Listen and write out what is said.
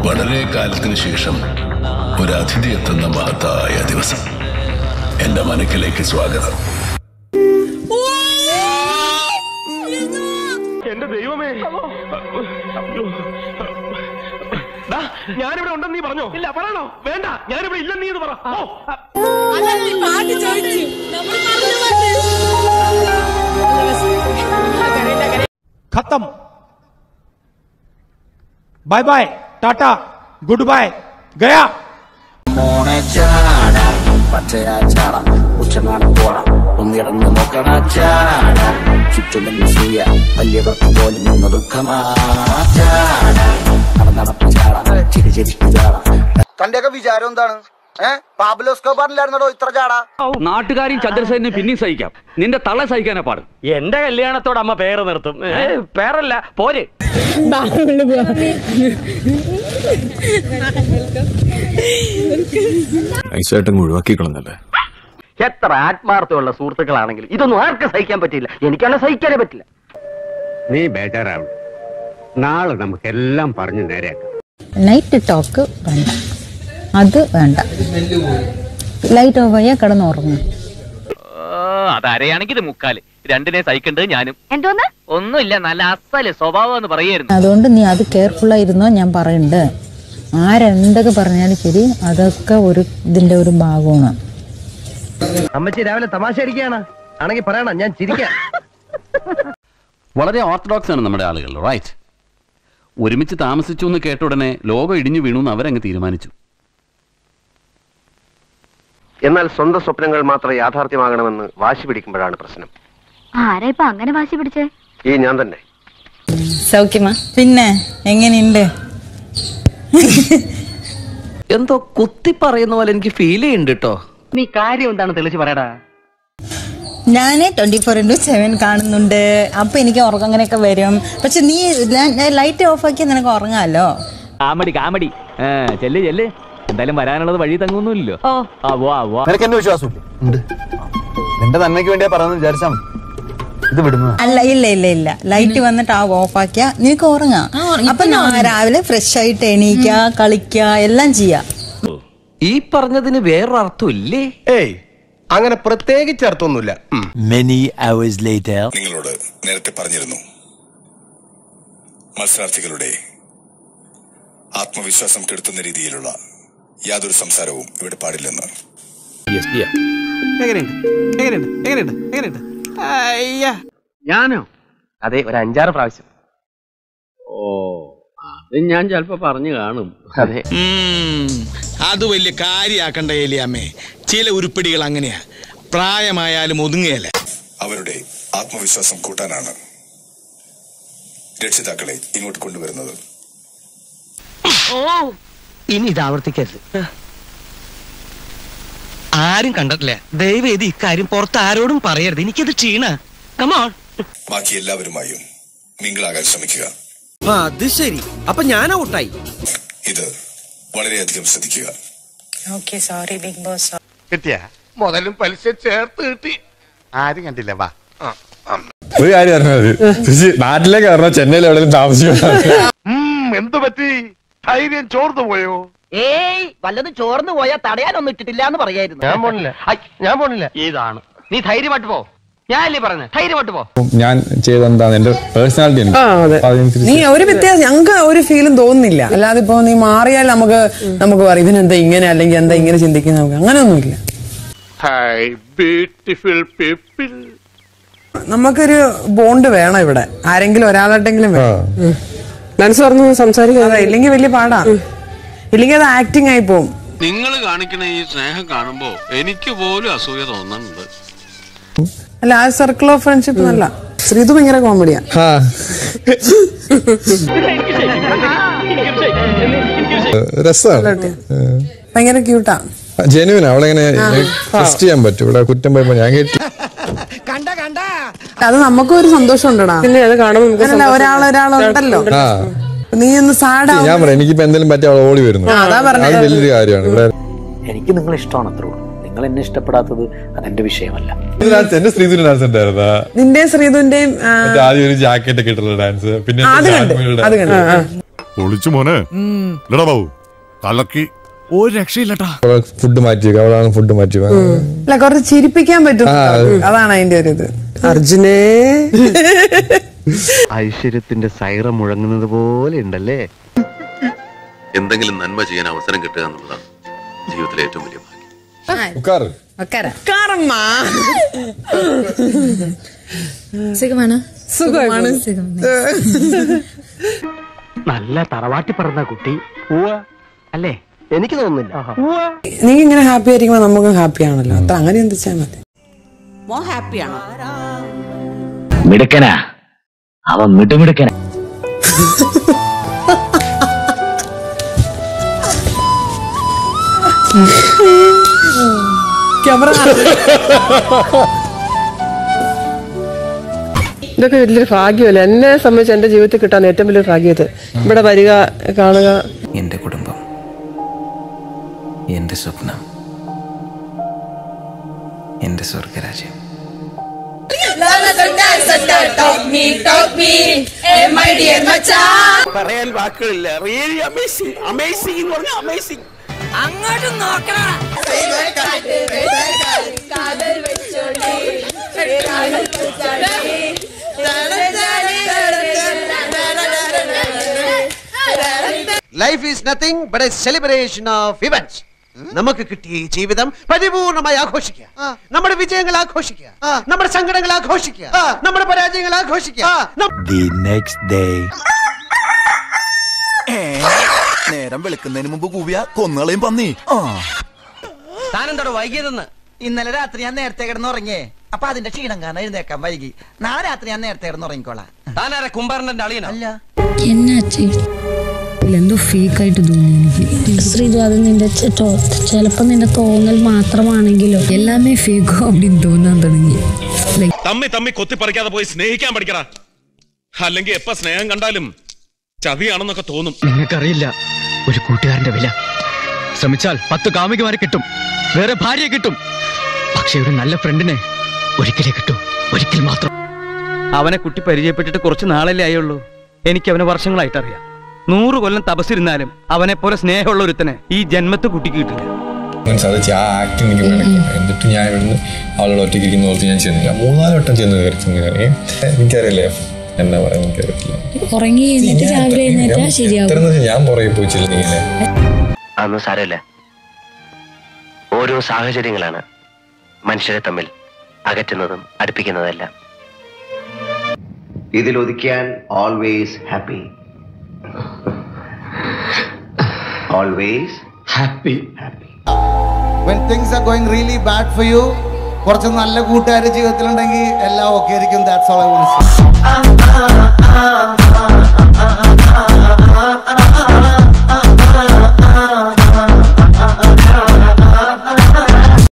വളരെ കാലത്തിന് ശേഷം ഒരു അതിഥി എത്തുന്ന മഹത്തായ ദിവസം എന്റെ മനക്കിലേക്ക് സ്വാഗതം എന്റെ ദൈവമേ ഡാ, ഞാനിവിടെ ഉണ്ടെന്ന് നീ പറഞ്ഞോ ഇല്ല പറയണോ വേണ്ട ഞാനിവിടെ ഇല്ലെന്ന് നീ ഇത് പറ ഓ, പാട്ട് ചോദിച്ചു നമ്മൾ പറഞ്ഞു खत्म bye bye tata good bye गया മോണെ ചാട പച്ചയാ ചാട ഉച്ചനാണ് പോട ഒന്നിടന്ന് നോക്കണ ചാട ചുറ്റും സൂയ വലിയവർക്ക് പോലും നിന്ന് ദുഃഖമാ ചാട നടന്നടപ്പ് ചാട ചിരി ചിരിക്ക് ചാട തന്റെയൊക്കെ വിചാരം എന്താണ് ഏഹ് പാബ്ലോസ്കോബാറിലായിരുന്നോ ഇത്ര ചാടാ നാട്ടുകാരും ചന്ദ്രസേനും പിന്നെയും സഹിക്കാം നിന്റെ തള്ള സഹിക്കാനാ പാട് എന്റെ കല്യാണത്തോട് അമ്മ പേര് നിർത്തും ഏ, പേരല്ല പോര് നൈസായിട്ടങ്ങ് ഒഴിവാക്കി കളഞ്ഞല്ലേ എത്ര ആത്മാർത്ഥമുള്ള സുഹൃത്തുക്കളാണെങ്കിലും ഇതൊന്നും ആർക്കും സഹിക്കാൻ പറ്റില്ല എനിക്കാണ് സഹിക്കാനേ പറ്റില്ല നീ ബേജാറാവണം നാളെ നമുക്കെല്ലാം പറഞ്ഞു നേരെയാക്കാം നൈറ്റ് ടോക്ക് വേണ്ട അത് വേണ്ട ലൈറ്റ് ഓഫ് ചെയ്യാൻ കിടന്നുറങ്ങും അതരയാണെങ്കിൽ ഇത് മുക്കാല് രണ്ടിനെ സഹിക്കേണ്ടത് ഞാനും എന്തോന്ന് ഒന്നുമില്ല നല്ല അസല് സ്വഭാവം എന്ന് പറയായിരുന്നു അതുകൊണ്ട് നീ അത് കെയർഫുള്ളായിരുന്നോ ഞാൻ പറയുന്നുണ്ട് ആരെന്തൊക്കെ പറഞ്ഞാലും ശരി അതൊക്കെ ഒരു ഇതിന്റെ ഒരു ഭാഗമാണ് അമ്മച്ചി രാവിലെ തമാശ അടിക്കുകയാണ് ആണെങ്കിൽ പറയണം ഞാൻ ചിരിക്കാം വളരെ ഓർത്തഡോക്സ് ആണ് നമ്മുടെ ആളുകൾ റൈറ്റ് ഒരുമിച്ച് താമസിച്ചു എന്ന് കേട്ട ഉടനെ ലോകം ഇടിഞ്ഞു വീണു എന്ന് അവരങ്ങ് തീരുമാനിച്ചു എന്നാൽ സ്വന്തം സ്വപ്നങ്ങൾ മാത്രം യാഥാർത്ഥ്യമാകണമെന്ന് വാശി പിടിക്കുമ്പോഴാണ് പ്രശ്നം ആരാ ഇപ്പൊ അങ്ങനെ വാശി പിടിച്ചേ ഈ ഞാൻ തന്നെ സൗഖ്യമാ പിന്നെ എങ്ങനെയുണ്ട് എന്തോ കുത്തി പറയുന്ന പോലെ എനിക്ക് ഫീൽ ചെയ്യുന്നുണ്ട് കേട്ടോ നീ കാര്യം എന്താണ് തെളിച്ച് പറയടാ ഞാന് ട്വന്റി ഫോർ ഇന്റു സെവൻ കാണുന്നുണ്ട് അപ്പൊ എനിക്ക് ഉറക്കം അങ്ങനെയൊക്കെ വരും പക്ഷെ നീ ലൈറ്റ് ഓഫ് ആക്കി നിനക്ക് ഉറങ്ങാലോ കാമടി കാമടി ചെല്ല് ചെല്ല് എന്തായാലും വരാനുള്ളത് വഴി തങ്ങുന്നില്ലല്ലോ ആ വാ വാ നിനക്ക് എന്നെ വിശ്വാസമില്ലേ ഉണ്ട് നിന്റെ നന്മയ്ക്ക് വേണ്ടിയാ പറയുന്നത് വിചാരിച്ചാ മതി ഇത് വിടുന്നത് അല്ല ഇല്ല ഇല്ല ഇല്ല ലൈറ്റ് വന്നിട്ട് ആ ഓഫ് ആക്കിയാ നിനക്ക് ഉറങ്ങാം അപ്പൊ ഞാൻ രാവിലെ ഫ്രഷ് ആയിട്ട് എണീക്ക കളിക്ക എല്ലാം ചെയ്യാം ഈ പറഞ്ഞതിന് വേറൊരു അർത്ഥം ഇല്ലേ ഏയ് അങ്ങനെ പ്രത്യേകിച്ച് അർത്ഥമൊന്നുമില്ല ഉം. നിങ്ങളോട് നേരത്തെ പറഞ്ഞിരുന്നു മത്സരാർത്ഥികളുടെ ആത്മവിശ്വാസം കെടുത്തുന്ന രീതിയിലുള്ള യാതൊരു സംസാരവും ഇവിടെ പാടില്ലെന്ന് ഞാനോ അതെ ഒരു അഞ്ചാറ് പ്രാവശ്യം ഓ അത് ഞാൻ ചിലപ്പോ പറഞ്ഞു കാണും അതെ അത് വലിയ കാര്യാക്കണ്ട ഏലിയാമ്മേ ചില ഉരുപ്പിടികൾ അങ്ങനെയാ പ്രായമായാലും ഒതുങ്ങുകയല്ല അവരുടെ ആത്മവിശ്വാസം കൂട്ടാനാണ് രക്ഷിതാക്കളെ ഇങ്ങോട്ട് കൊണ്ടുവരുന്നത് ഇനി ഇത് ആവർത്തിക്കരുത് ആരും കണ്ടിട്ടില്ല ദയവ് ചെയ്ത് ഇക്കാര്യം പുറത്ത് ആരോടും പറയരുത് എനിക്കത് ക്ഷീണ കമോൺ ബാക്കി എല്ലാവരുമായും മിങ്കിളാകാൻ ശ്രമിക്കുക അത് ശരി അപ്പൊ ഞാൻ ഔട്ടായി ഇത് വളരെയധികം ശ്രദ്ധിക്കുക ഓക്കെ സോറി ബിഗ് ബോസ് കിട്ടിയ മുതലും പലിശ ചേർത്ത് കിട്ടി ആരും കണ്ടില്ല വാ ഒരു കാര്യം അറിഞ്ഞത് ചേച്ചി നാട്ടിലേക്ക് പറഞ്ഞ ചെന്നൈയിൽ എവിടെയും താമസിക്കണം എന്തു പറ്റി ധൈര്യം ചോർന്നു പോയോ ഏയ് വല്ലതും ചോർന്നു പോയാൽ തടയാനൊന്നും ഇട്ടിട്ടില്ല എന്ന് പറയായിരുന്നു ഞാൻ പോണില്ല ഞാൻ പോണില്ല ഇതാണ് നീ ധൈര്യമായിട്ട് പോ ഞാനല്ലേ പറഞ്ഞ ധൈര്യമായിട്ട് പോ ഞാൻ ചെയ്തെന്താണ് എന്റെ പേഴ്സണാലിറ്റി ഉണ്ട് അപ്പൊ അതിനനുസരിച്ച് നീ ഒരു വ്യത്യാസം ഞങ്ങൾക്ക് ഒരു ഫീലും തോന്നുന്നില്ല അല്ലാതെ ഇപ്പൊ നീ മാറിയാൽ നമുക്ക് നമുക്ക് പറയും ഇവനെന്താ ഇങ്ങനെ അല്ലെങ്കിൽ എന്താ ഇങ്ങനെ ചിന്തിക്കുന്ന നമുക്ക് അങ്ങനെയൊന്നുമില്ല ഹൈ ബ്യൂട്ടിഫുൾ പീപ്പിൾ നമുക്കൊരു ബോണ്ട് വേണം ഇവിടെ ആരെങ്കിലും ഒരാളായിട്ടെങ്കിലും ആ. മനസ്സ് തുറന്ന് സംസാരിക്കുക ഇല്ലെങ്കിൽ വലിയ പാടാ ഇല്ലെങ്കിൽ അത് ആക്ടിങ് ആയി പോവും നിങ്ങൾ കാണിക്കുന്ന ഈ സ്നേഹം കാണുമ്പോ എനിക്ക് പോലും അസൂയ തോന്നുന്നുണ്ട് അല്ല ആ സർക്കിൾ ഓഫ് ഫ്രണ്ട്ഷിപ്പ് നല്ല ശ്രീതു ഭയങ്കര കോമഡിയാ ആ. രസാണ് ഭയങ്കര ക്യൂട്ടാ ജെനുവിൻ അവളെങ്ങനെ ട്രസ്റ്റ് ചെയ്യാൻ പറ്റും ഇവിടെ കുറ്റം പോയപ്പോ ഞാൻ കേട്ടി അത് നമുക്കും ഒരു സന്തോഷം ഉണ്ടടാ പിന്നെ അത് കാണുമ്പോൾ ഒരാൾ ഒരാളുണ്ടല്ലോ ആ നീ ഒന്ന് സാഡാ ഞാൻ പറയാം എനിക്കിപ്പോ എന്തെങ്കിലും പറ്റി അവൾ ഓടി വരുന്നു ആ, അതാ പറഞ്ഞെ. അത് വലിയൊരു കാര്യമാണ് ഇവിടെ എനിക്ക് നിങ്ങളെ ഇഷ്ടമാണ് അത്രേ ഉള്ളൂ നിങ്ങൾ എന്നെ ഇഷ്ടപ്പെടാത്തത് അതെന്റെ വിഷയമല്ല ഇത് ഡാൻസ് എന്റെ ശ്രീധുവിന്റെ ഡാൻസ് ഉണ്ടായിരുന്നാ നിന്റെ ശ്രീതുവിന്റെയും ആ, മറ്റേ ആദ്യം ഒരു ജാക്കറ്റ് ഒക്കെ ഇട്ടുള്ള ഡാൻസ് പിന്നെ ആ, അത് കണ്ട് ജാൻമണിയുടെ അത് കണ്ട് dance. പൊളിച്ചു മോനെ ഇല്ലടാ ബാബു കലക്കി ഒരു രക്ഷയില്ലട്ടാ ഫുഡ് മാറ്റി വെക്കുക അവളാണ് ഫുഡ് മാറ്റി വെക്കുക. അല്ല കുറച്ച് ചിരിപ്പിക്കാൻ പറ്റും ആ. അതാണ് അതിന്റെ ഒരു ഇത് അർജുനേ ഐശ്വര്യത്തിന്റെ സൈറ മുഴങ്ങുന്നത് പോലെ ഉണ്ടല്ലേ എന്തെങ്കിലും നന്മ ചെയ്യാൻ അവസരം കിട്ടുക എന്നുള്ളതാണ് ജീവിതത്തിലെ ഏറ്റവും വലിയ ഭാഗ്യം ഉക്കാറ് കാറമ്മാ സുഖമാണ് സുഖമാണ് നല്ല തറവാട്ടി പറഞ്ഞ കുട്ടി അല്ലേ എനിക്ക് തോന്നുന്നില്ല നീ ഇങ്ങനെ ഹാപ്പി ആയിരിക്കുമ്പോ നമുക്ക് ഹാപ്പി ആണല്ലോ അത്ര അങ്ങനെ ചിന്തിച്ചാ മതി മിടുക്കനാ അവൻ മിടുമിടുക്കനാ ക്യാമറ ഇതൊക്കെ വലിയൊരു ഭാഗ്യമല്ല എന്നെ സംബന്ധിച്ച് എന്റെ ജീവിതത്തിൽ കിട്ടാൻ ഏറ്റവും വലിയൊരു ഭാഗ്യം ഇത് ഇവിടെ വരിക കാണുക എന്റെ കുടുംബം എന്റെ സ്വപ്നം എന്റെ സ്വർഗരാജ്യം പറയാൻ വാക്കുകളില്ല റിയലി അമേസിംഗ് അമേസിംഗ് എന്ന് പറഞ്ഞാൽ അമേസിംഗ് അങ്ങോട്ടും നോക്കണം life is nothing but a celebration of events നമുക്ക് കിട്ടിയ ഈ ജീവിതം പരിപൂർണമായി ആഘോഷിക്കുക നമ്മുടെ വിജയങ്ങൾ ആഘോഷിക്കുക നമ്മുടെ സങ്കടങ്ങൾ ആഘോഷിക്കുക നമ്മുടെ പരാജയങ്ങൾ ആഘോഷിക്കുക ദി നെക്സ്റ്റ് ഡേ നേരം വെളുക്കുന്നതിന് മുമ്പ് കൂവിയ കൊന്നുകളയും പന്നി ആ താനെന്തോടെ വൈകിയതെന്ന് ഇന്നലെ രാത്രി ഞാൻ നേരത്തെ കിടന്നുറങ്ങിയേ അപ്പൊ അതിന്റെ ക്ഷീണം കാരണം എഴുന്നേക്കാൻ വൈകി നാളെ രാത്രി ഞാൻ നേരത്തെ കിടന്നുറങ്ങിക്കോളാം താനാരെ കുമ്പാരന്റെ അളിയന അല്ല എന്നാ എന്തോ ഫേക്ക് ആയിട്ട് തോന്നി എനിക്ക് ശ്രീജു അത് നിന്റെ ചിലപ്പോ നിന്റെ തോന്നൽ മാത്രമാണെങ്കിലോ എല്ലാമേ ഫേക്കോ அப்படின்னு തോന്നാൻ തുടങ്ങി Like, തമ്മി തമ്മി കൊത്തി പറിക്കാതെ പോയി സ്നേഹിക്കാൻ പഠിക്കടാ അല്ലെങ്കിൽ എപ്പ സ്നേഹം കണ്ടാലും ചതിയാണെന്നൊക്കെ തോന്നും നിങ്ങൾക്കറിയില്ല ഒരു കൂട്ടുകാരന്റെ വില ശ്രമിച്ചാൽ പത്ത് കാമുകിമാരെ കിട്ടും വേറെ ഭാര്യയെ കിട്ടും പക്ഷെ ഒരു നല്ല ഫ്രണ്ടിനെ ഒരിക്കലേ കിട്ടും ഒരിക്കൽ മാത്രം അവനെ കുട്ടി പരിചയപ്പെട്ടിട്ട് കുറച്ച് നാളല്ലേ ആയുള്ളൂ എനിക്ക് അവനെ വർഷങ്ങളായിട്ട് അറിയാം നൂറ് കൊല്ലം തപസ്സിരുന്നാലും അവനെ പോലെ സ്നേഹമുള്ള ഒരുത്തനെ ഈ ജന്മത്തെ കുട്ടിക്ക് കിട്ടില്ല മനസ്സിലായി ആ ആക്ടിങ് എനിക്ക് വേണം എന്നിട്ട് ഞാൻ ഇവിടുന്ന് അവളോട് ഒറ്റയ്ക്ക് ഇരിക്കുന്ന ഓർത്ത് ഞാൻ ചെന്നില്ല മൂന്നാല് വട്ടം ചെന്ന് കയറി ചെന്ന് കയറി എനിക്കറിയില്ലേ എന്നാ പറയാൻ എനിക്കറിയില്ല ഉറങ്ങി എന്നിട്ട് രാവിലെ എഴുന്നേറ്റാ ശരിയാവും എത്ര ഞാൻ പുറകെ പോയി ചെല്ലുന്നിങ്ങനെ അതൊന്നും സാരമില്ല ഓരോ സാഹചര്യങ്ങളാണ് മനുഷ്യരെ തമ്മിൽ അകറ്റുന്നതും അടുപ്പിക്കുന്നതെല്ലാം ഇതിലൊതുക്കിയാൽ always happy always happy happy when things are going really bad for you കുറച്ച് നല്ല കൂട്ടുകാർ ജീവിതത്തിലുണ്ടെങ്കിൽ എല്ലാം ഓക്കെ ആയിരിക്കും ദാറ്റ്സ് ഓൾ ഐ വോണ്ട്